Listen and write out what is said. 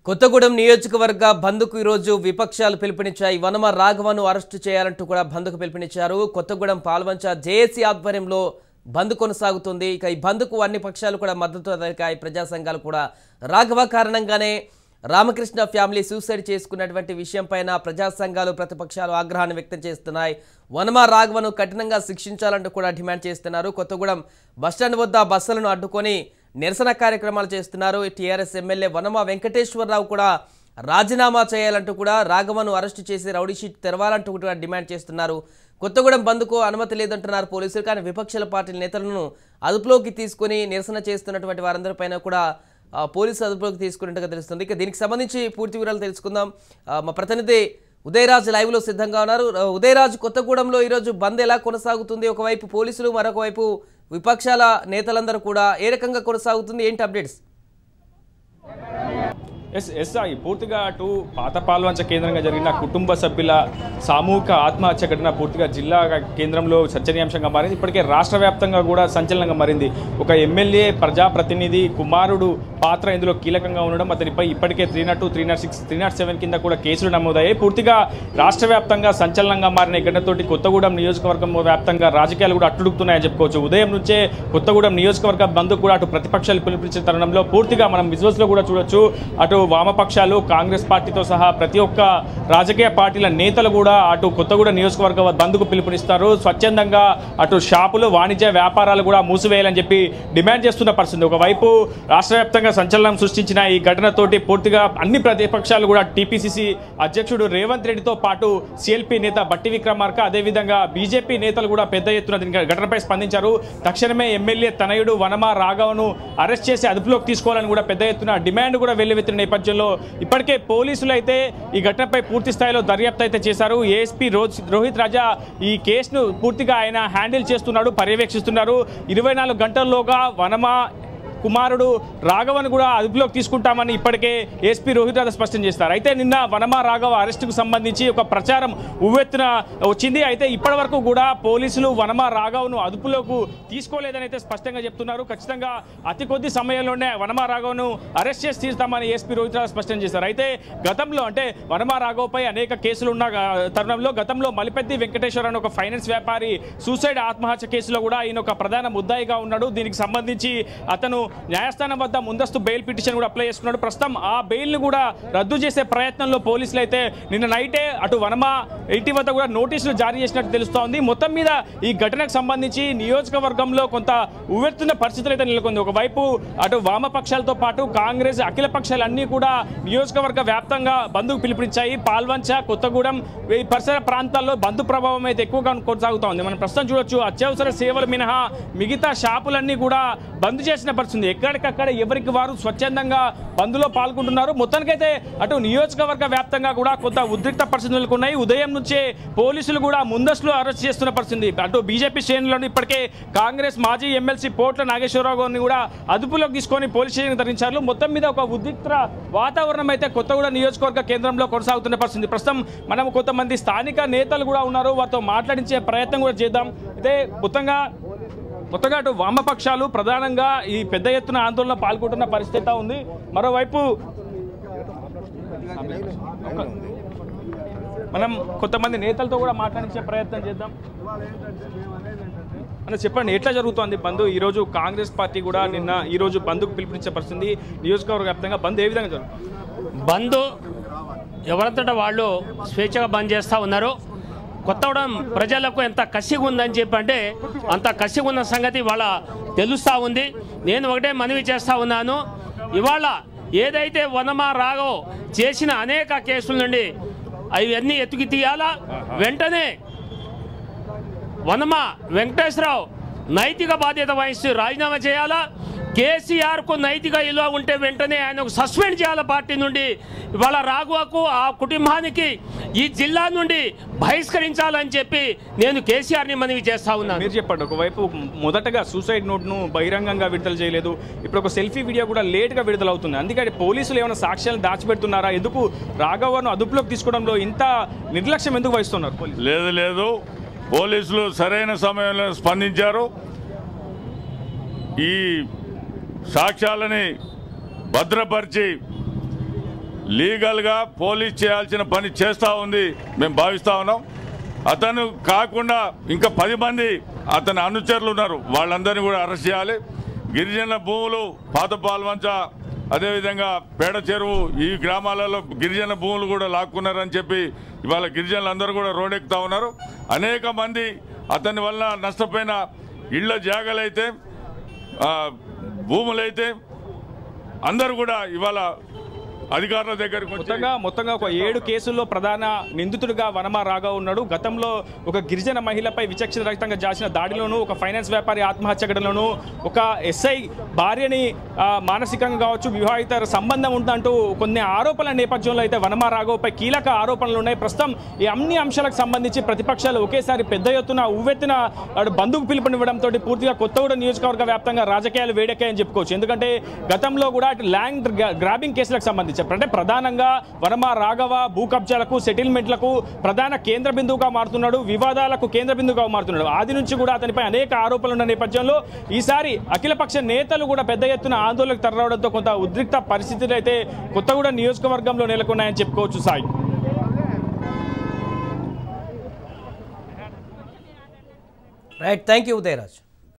కొత్తగూడెం నియోజకవర్గ బంద్కు ఈరోజు విపక్షాలు పిలుపునిచ్చాయి వనమ రాఘవను అరెస్టు చేయాలంటూ కూడా బంద్కు పిలుపునిచ్చారు కొత్తగూడెం పాల్వంచ జేఏసీ ఆధ్వర్యంలో బంద్ కొనసాగుతుంది ఇక ఈ బంద్కు అన్ని పక్షాలు కూడా మద్దతు తెలిపాయి ప్రజా సంఘాలు కూడా రాఘవ కారణంగానే రామకృష్ణ ఫ్యామిలీ సూసైడ్ చేసుకున్నటువంటి విషయంపైన ప్రజా సంఘాలు ప్రతిపక్షాలు ఆగ్రహాన్ని వ్యక్తం చేస్తున్నాయి వనమ రాఘవను కఠినంగా శిక్షించాలంటూ కూడా డిమాండ్ చేస్తున్నారు కొత్తగూడెం బస్టాండ్ వద్ద బస్సులను అడ్డుకొని నిరసన కార్యక్రమాలు చేస్తున్నారు టీఆర్ఎస్ ఎమ్మెల్యే వనమ వెంకటేశ్వరరావు కూడా రాజీనామా చేయాలంటూ కూడా రాఘవను అరెస్టు చేసి రౌడీ షీట్ తెరవాలంటూ కూడా డిమాండ్ చేస్తున్నారు కొత్తగూడెం బంద్కు అనుమతి లేదంటున్నారు పోలీసులు కానీ విపక్షాల పార్టీల నేతలను అదుపులోకి తీసుకొని నిరసన చేస్తున్నటువంటి వారందరిపైన కూడా ఆ, పోలీసు అదుపులోకి తీసుకున్నట్టుగా తెలుస్తుంది ఇక దీనికి సంబంధించి పూర్తి వివరాలు తెలుసుకుందాం ఆ, మా ప్రతినిధి ఉదయరాజ్ లైవ్ లో సిద్ధంగా ఉన్నారు ఆ, ఉదయరాజ్ కొత్తగూడెంలో ఈరోజు బంద్ ఎలా కొనసాగుతుంది ఒకవైపు పోలీసులు మరొక వైపు విపక్షాల నేతలందరూ కూడా ఏ రకంగా కొనసాగుతుంది ఏంటి అప్డేట్స్ ఎస్ ఎస్ సాయి పూర్తిగా అటు పాత పాల్వంచ కేంద్రంగా జరిగిన కుటుంబ సభ్యుల సామూహిక ఆత్మహత్య ఘటన పూర్తిగా జిల్లా కేంద్రంలో చర్చనీయాంశంగా మారింది ఇప్పటికే రాష్ట్ర వ్యాప్తంగా కూడా సంచలనంగా మారింది ఒక ఎమ్మెల్యే ప్రజాప్రతినిధి కుమారుడు పాత్ర ఇందులో కీలకంగా ఉండడం అతనిపై ఇప్పటికే three nought two three nought six three nought seven కింద కూడా కేసులు నమోదయ్యాయి పూర్తిగా రాష్ట్ర వ్యాప్తంగా సంచలనంగా మారిన ఈ ఘటనతోటి కొత్తగూడెం నియోజకవర్గం వ్యాప్తంగా రాజకీయాలు కూడా అట్టుడుకుతున్నాయని చెప్పుకోవచ్చు ఉదయం నుంచే కొత్తగూడెం నియోజకవర్గ బంద్ కూడా అటు ప్రతిపక్షాలు పిలుపునిచ్చిన తరుణంలో పూర్తిగా మనం విజువల్స్ లో కూడా చూడొచ్చు అటు వామపక్షాలు కాంగ్రెస్ పార్టీతో సహా ప్రతి ఒక్క రాజకీయ పార్టీల నేతలు కూడా అటు కొత్తగూడెం నియోజకవర్గ బంద్కు పిలుపునిస్తారు స్వచ్ఛందంగా అటు షాపులు వాణిజ్య వ్యాపారాలు కూడా మూసివేయాలని చెప్పి డిమాండ్ చేస్తున్న పరిస్థితి ఒకవైపు రాష్ట్ర వ్యాప్తంగా సంచలనం సృష్టించిన ఈ ఘటనతోటి పూర్తిగా అన్ని ప్రతిపక్షాలు కూడా టీపీసీసీ అధ్యక్షుడు రేవంత్ రెడ్డితో పాటు సిఎల్పీ నేత బట్టి విక్రమార్క అదేవిధంగా బీజేపీ నేతలు కూడా పెద్ద ఎత్తున దీని ఘటనపై స్పందించారు తక్షణమే ఎమ్మెల్యే తనయుడు వనమ రాఘవను అరెస్ట్ చేసి అదుపులోకి తీసుకోవాలని కూడా పెద్ద ఎత్తున డిమాండ్ కూడా వెల్లువెత్తిన నేపథ్యంలో ఇప్పటికే పోలీసులు అయితే ఈ ఘటనపై పూర్తి స్థాయిలో దర్యాప్తు అయితే చేశారు ఏఎస్పీ రోజ్ రోహిత్ రాజా ఈ కేసును పూర్తిగా ఆయన హ్యాండిల్ చేస్తున్నాడు పర్యవేక్షిస్తున్నారు ఇరవై నాలుగు గంటల్లోగా వనమ కుమారుడు రాఘవన్ కూడా అదుపులోకి తీసుకుంటామని ఇప్పటికే ఎస్పీ రోహిత్ రాజా స్పష్టం చేస్తారు అయితే నిన్న వనమ రాఘవ అరెస్టుకు సంబంధించి ఒక ప్రచారం ఉవ్వెత్తున వచ్చింది అయితే ఇప్పటి వరకు కూడా పోలీసులు వనమ రాఘవను అదుపులోకి తీసుకోలేదని అయితే స్పష్టంగా చెప్తున్నారు ఖచ్చితంగా అతి కొద్ది సమయంలోనే వనమ రాఘవను అరెస్ట్ చేసి తీస్తామని ఎస్పీ రోహిత్ రాజా స్పష్టం చేశారు అయితే గతంలో అంటే వనమ రాఘవపై అనేక కేసులు ఉన్న ఆ, తరుణంలో గతంలో మలిపెద్ది వెంకటేశ్వర అని ఒక ఫైనాన్స్ వ్యాపారి సూసైడ్ ఆత్మహత్య కేసులో కూడా ఈయన ఒక ప్రధాన ముద్దాయిగా ఉన్నాడు దీనికి సంబంధించి అతను న్యాయస్థానం వద్ద ముందస్తు బెయిల్ పిటిషన్ కూడా అప్లై చేసుకున్నాడు ప్రస్తుతం ఆ బెయిల్ను కూడా రద్దు చేసే ప్రయత్నంలో పోలీసులు అయితే నిన్న నైటే అటు వనమ ఇంటి వద్ద కూడా నోటీసులు జారీ చేసినట్టు తెలుస్తోంది మొత్తం మీద ఈ ఘటనకు సంబంధించి నియోజకవర్గంలో కొంత ఉవ్వెత్తున్న పరిస్థితులు అయితే నెలకొంది ఒకవైపు అటు వామపక్షాలతో పాటు కాంగ్రెస్ అఖిల పక్షాలన్నీ కూడా నియోజకవర్గ వ్యాప్తంగా బంధుకు పిలుపునిచ్చాయి పాల్వంచ కొత్తగూడెం ఈ పరిసర ప్రాంతాల్లో బంధు ప్రభావం అయితే ఎక్కువగా కొనసాగుతోంది మనం ప్రస్తుతం చూడొచ్చు అత్యవసర సేవలు మినహా మిగతా షాపులన్నీ కూడా బంద్ చేసిన పరిస్థితి ఎక్కడికక్కడ ఎవరికి వారు స్వచ్ఛందంగా బంద్లో పాల్గొంటున్నారు మొత్తానికైతే అటు నియోజకవర్గ వ్యాప్తంగా కూడా కొంత ఉద్రిక్త పరిస్థితులు నెలకొన్నాయి ఉదయం నుంచే పోలీసులు కూడా ముందస్తులో అరెస్ట్ చేస్తున్న పరిస్థితి అటు బీజేపీ శ్రేణులను ఇప్పటికే కాంగ్రెస్ మాజీ ఎమ్మెల్సీ పోట్ల నాగేశ్వరరావు గారిని కూడా అదుపులోకి తీసుకొని పోలీస్ స్టేషన్ తరలించారు మొత్తం మీద ఒక ఉద్రిక్త వాతావరణం అయితే కొత్తగూడ నియోజకవర్గ కేంద్రంలో కొనసాగుతున్న పరిస్థితి ప్రస్తుతం మనం కొంతమంది స్థానిక నేతలు కూడా ఉన్నారు వారితో మాట్లాడించే ప్రయత్నం కూడా చేద్దాం అయితే మొత్తంగా కొత్తగా అటు వామపక్షాలు ప్రధానంగా ఈ పెద్ద ఎత్తున ఆందోళన పాల్గొంటున్న పరిస్థితి ఉంది మరోవైపు మనం కొంతమంది నేతలతో కూడా మాట్లాడించే ప్రయత్నం చేద్దాం అన్న చెప్పండి ఎట్లా జరుగుతోంది బంద్ ఈరోజు కాంగ్రెస్ పార్టీ కూడా నిన్న ఈరోజు బంద్కు పిలుపునిచ్చే పరిస్థితి నియోజకవర్గ వ్యాప్తంగా బంద్ ఏ విధంగా జరుగుతుంది బంద్ ఎవరంతటా వాళ్ళు స్వేచ్ఛగా బంద్ చేస్తూ ఉన్నారు కొత్తగూడెం ప్రజలకు ఎంత కసిగా ఉందని చెప్పి అంటే అంత కసిగా ఉన్న సంగతి ఇవాళ తెలుస్తూ ఉంది నేను ఒకటే మనవి చేస్తూ ఉన్నాను ఇవాళ ఏదైతే వనమా రాగో చేసిన అనేక కేసుల నుండి అవన్నీ ఎత్తుకి తీయాలా వెంటనే వనమ వెంకటేశ్వరరావు నైతిక బాధ్యత వహిస్తూ రాజీనామా చేయాలా కేసీఆర్కు నైతిక విలువ ఉంటే వెంటనే ఆయనకు సస్పెండ్ చేయాలి పార్టీ నుండి ఇవాళ రాఘవకు ఆ కుటుంబానికి ఈ జిల్లా నుండి బహిష్కరించాలని చెప్పి నేను కేసీఆర్ని మనవి చేస్తా ఉన్నాను మీరు చెప్పండి ఒకవైపు మొదటగా సూసైడ్ నోట్ను బహిరంగంగా విడుదల చేయలేదు ఇప్పుడు ఒక సెల్ఫీ వీడియో కూడా లేట్గా విడుదల అవుతుంది అందుకని పోలీసులు ఏమైనా సాక్ష్యాలు దాచిపెడుతున్నారా ఎందుకు రాఘవను అదుపులోకి తీసుకోవడంలో ఇంత నిర్లక్ష్యం ఎందుకు వహిస్తున్నారు పోలీసులు లేదు లేదు పోలీసులు సరైన సమయంలో స్పందించారు ఈ సాక్ష్యాలని భద్రపరిచి లీగల్గా పోలీస్ చేయాల్సిన పని చేస్తూ ఉంది మేము భావిస్తూ ఉన్నాం అతను కాకుండా ఇంకా పది మంది అతని అనుచరులు ఉన్నారు వాళ్ళందరినీ కూడా అరెస్ట్ చేయాలి గిరిజనుల భూములు పాత పాల్వంచ అదేవిధంగా పేడ చెరువు ఈ గ్రామాలలో గిరిజన భూములు కూడా లాక్కున్నారని చెప్పి ఇవాళ గిరిజనులందరూ కూడా రోడ్డెక్కుతా ఉన్నారు అనేక మంది అతని వల్ల నష్టపోయిన ఇళ్ల జాగలైతే ఆ, భూములైతే అందరూ కూడా ఇవాళ అధికారుల దగ్గరికి వచ్చి మొత్తంగా మొత్తంగా ఒక ఏడు కేసుల్లో ప్రధాన నిందితుడిగా వనమా రాఘవ్ ఉన్నాడు గతంలో ఒక గిరిజన మహిళపై విచక్షణ రహితంగా చేసిన దాడిలోనూ ఒక ఫైనాన్స్ వ్యాపారి ఆత్మహత్య ఘటనలోనూ ఒక ఎస్ఐ భార్యని ఆ, మానసికంగా కావచ్చు వివాహిత సంబంధం ఉందంటూ కొన్ని ఆరోపణల నేపథ్యంలో అయితే వనమా రాఘవ్పై కీలక ఆరోపణలు ఉన్నాయి ప్రస్తుతం ఈ అన్ని అంశాలకు సంబంధించి ప్రతిపక్షాలు ఒకేసారి పెద్ద ఎత్తున ఉవ్వెత్తున అటు బంధుకు పిలుపునివ్వడంతో పూర్తిగా కొత్తగూడ నియోజకవర్గ వ్యాప్తంగా రాజకీయాలు వేడెక్కాయని చెప్పుకోవచ్చు ఎందుకంటే గతంలో కూడా అటు ల్యాండ్ గ్రా- గ్రాబింగ్ కేసులకు సంబంధించి అంటే ప్రధానంగా వనమ రాఘవ భూ కబ్జాలకు సెటిల్మెంట్లకు ప్రధాన కేంద్ర బిందువుగా మారుతున్నాడు వివాదాలకు కేంద్ర బిందువుగా మారుతున్నాడు ఆది నుంచి కూడా అతనిపై అనేక ఆరోపణలు ఉన్న నేపథ్యంలో ఈసారి అఖిలపక్ష నేతలు కూడా పెద్ద ఎత్తున ఆందోళనకు తరలవడంతో కొంత ఉద్రిక్త పరిస్థితులు అయితే కొత్తగూడ నియోజకవర్గంలో నెలకొన్నాయని చెప్పుకోవచ్చు Sai right thank you Udayraj